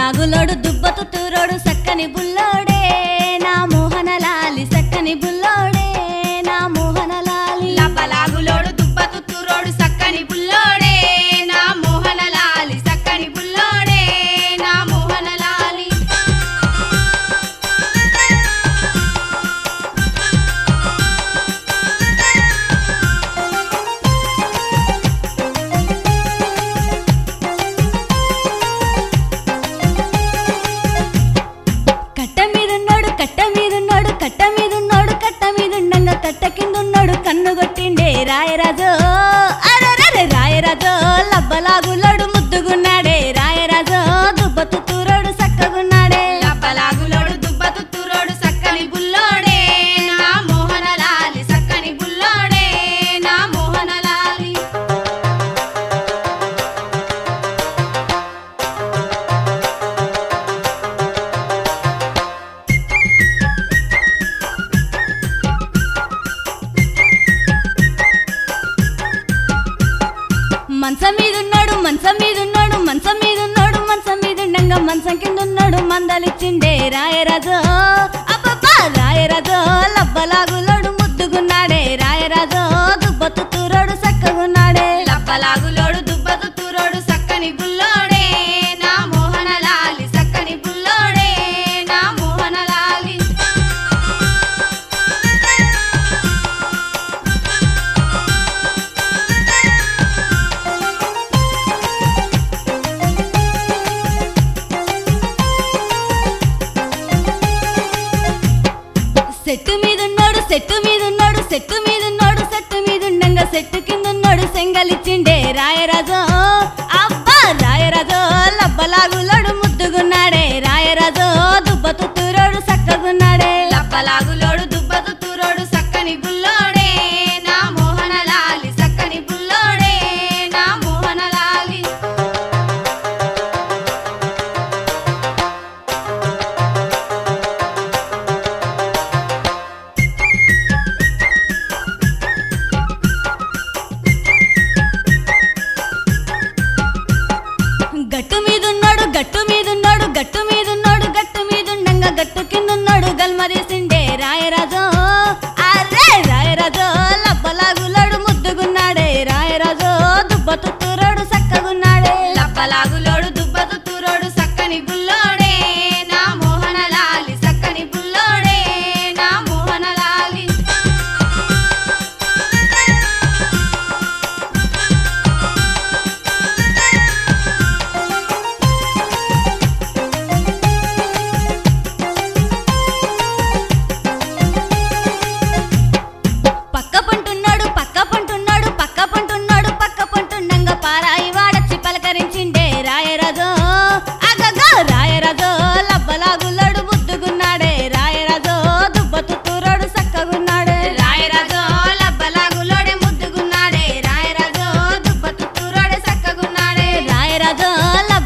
లబ్బలాగులోడు దుబ్బతు తూరోడు సక్కని బుల్లోడే నా మోహన లాలి సక్కని బుల్లోడే నా మోహన లాలి లబ్బలాగులోడు దుబ్బతు తురోడు సక్కని బుల్లోడే నా మోహన లాలి సక్కని బుల్లోడే నా మోహన లాలి కట్ట మీదున్నాడు కట్ట మీదున్నాడు కట్ట మీదున్నాడు కట్ట మీదుండంగా కట్ట కిందున్నాడు కన్ను కొట్టిండే రాయరాజు అరెరెరె రాయరాజు లబ్బలాగులోడు ముద్దుగున్నాడే రాయరాజు దుబ్బతు తూరోడు సక్కగున్నాడే లబ్బలాగులోడు దుబ్బతు తురోడు సక్కని బుల్లోడే నా మోహన లాలి సక్కని బుల్లోడే నా మోహన లాలి మంచం మీదున్నాడు మంచం మీదున్నాడు మంచం మీదున్నాడు మంచం మీదుండంగా మంచం కింద ఉన్నాడు మందలిచ్చిండే రాయరాజు అబ్బబ్బా రాయరాజు లబ్బలాగులోడు ముద్దుగున్నాడే రాయరాజు దుబ్బతు తూరోడు సక్కగున్నాడే లబ్బలాగులోడు దుబ్బతు తురోడు సక్కని బుల్లోడే నా మోహన లాలి సక్కని బుల్లోడే నా మోహన లాలి సెట్టు మీదున్నాడు సెట్టు మీదున్నాడు సెట్టు మీదున్నాడు సెట్టు మీదుండంగా సెట్టు కింద ఉన్నాడు సెంగలిచ్చిండే రాయరాజు అబ్బా రాయరాజు లబ్బలాగులోడు ముద్దుగున్నాడే రాయరాజు దుబ్బతు తూరోడు సక్కగున్నాడే లబ్బలాగులోడు దుబ్బతు తురోడు సక్కని బుల్లోడే నా మోహన లాలి సక్కని బుల్లోడే నా మోహన లాలి గట్టు మీదున్నాడు గట్టు మీదున్నాడు గట్టు మీదున్నాడు గట్టు మీదుండంగా గట్టు కిందున్నాడు గల్మరీసిండే రాయరాజు అరే రాయరాజు లబ్బలాగులాడు ముద్దుగున్నాడే రాయరాజు దుబ్బతు తూరోడు సక్కగున్నాడే లబ్బలాగులోడు దుబ్బతు తురోడు సక్కని బుల్లోడే నా మోహన లాలి సక్కని బుల్లోడే నా మోహన లాలి పక్క పంటున్నాడు పక్క పంటున్నాడు పక్క పంటున్నాడు పక్క పంటుండంగా పారాయి వాడచ్చి పలకరించిండే రాయరాజు అగగా రాయరాజు లబ్బలాగులాడు ముద్దుగున్నాడే రాయరాజు దుబ్బతు తూరోడు సక్కగున్నాడే రాయరాజో లబ్బలాగులోడే ముద్దుగున్నాడే రాయరాజో దుబ్బతు తురోడే సక్కగున్నాడే రాయరాజు